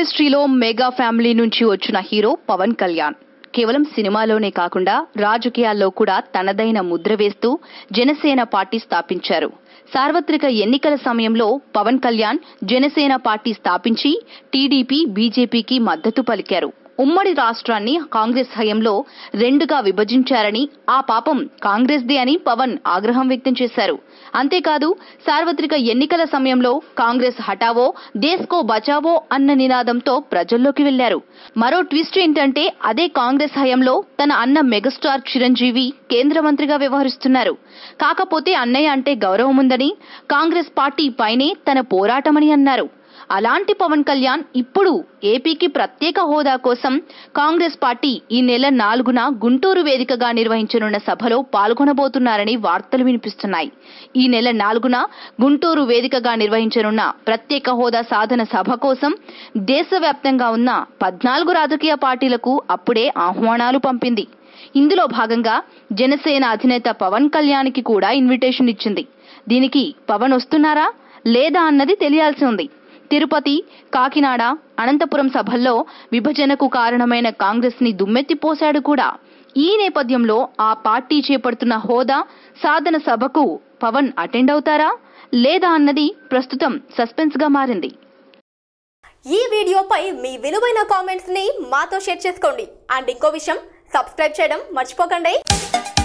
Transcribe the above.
ఇండస్ట్రీలో mega family నుంచి వచ్చిన హీరో పవన్ కళ్యాణ్ కేవలం సినిమాలోనే కాకుండా రాజకీయాల్లో కూడా తనదైన ముద్ర వేస్తూ జనసేన పార్టీ స్థాపించారు సార్వత్రిక ఎన్నికల సమయంలో పవన్ కళ్యాణ్ జనసేన పార్టీ స్థాపించి టీడీపీ బీజేపీకి మద్దతు పలికారు ఉమ్మడి రాష్ట్రాన్ని కాంగ్రెస్ హయంలో రెండుగా విభజించారని ఆ పాపం కాంగ్రెస్దే అని పవన్ ఆగ్రహం వ్యక్తం చేశారు అంతేకాదు సార్వత్రిక ఎన్నికల సమయంలో కాంగ్రెస్ హటావో దేశ్కో బచావో అన్న నినాదంతో ప్రజల్లోకి వెళ్లారు మరో ట్విస్ట్ ఏంటంటే అదే కాంగ్రెస్ హయంలో తన అన్న మెగాస్టార్ చిరంజీవి కేంద్ర మంత్రిగా వ్యవహరిస్తున్నారు కాకపోతే అన్నయ్య అంటే గౌరవం ఉందని కాంగ్రెస్ పార్టీ పైనే తన పోరాటమని అన్నారు అలాంటి పవన్ కళ్యాణ్ ఇప్పుడు ఏపీకి ప్రత్యేక హోదా కోసం కాంగ్రెస్ పార్టీ ఈ నెల నాలుగున గుంటూరు వేదికగా నిర్వహించనున్న సభలో పాల్గొనబోతున్నారని వార్తలు వినిపిస్తున్నాయి ఈ నెల నాలుగున గుంటూరు వేదికగా నిర్వహించనున్న ప్రత్యేక హోదా సాధన సభ కోసం దేశవ్యాప్తంగా ఉన్న పద్నాలుగు రాజకీయ పార్టీలకు అప్పుడే ఆహ్వానాలు పంపింది ఇందులో భాగంగా జనసేన అధినేత పవన్ కళ్యాణ్కి కూడా ఇన్విటేషన్ ఇచ్చింది దీనికి పవన్ వస్తున్నారా లేదా అన్నది తెలియాల్సి ఉంది తిరుపతి కాకినాడ అనంతపురం సభల్లో విభజనకు కారణమైన కాంగ్రెస్ ని దుమ్మెత్తిపోశాడు కూడా ఈ నేపథ్యంలో ఆ పార్టీ చేపడుతున్న హోదా సాధన సభకు పవన్ అటెండ్ అవుతారా లేదా అన్నది ప్రస్తుతం సస్పెన్స్ గా మారింది ఈ వీడియోపై మీ విలువైన కామెంట్స్ ని మాతో షేర్ చేసుకోండి అండ్ ఇంకో విషయం సబ్స్క్రైబ్ చేయడం మర్చిపోకండి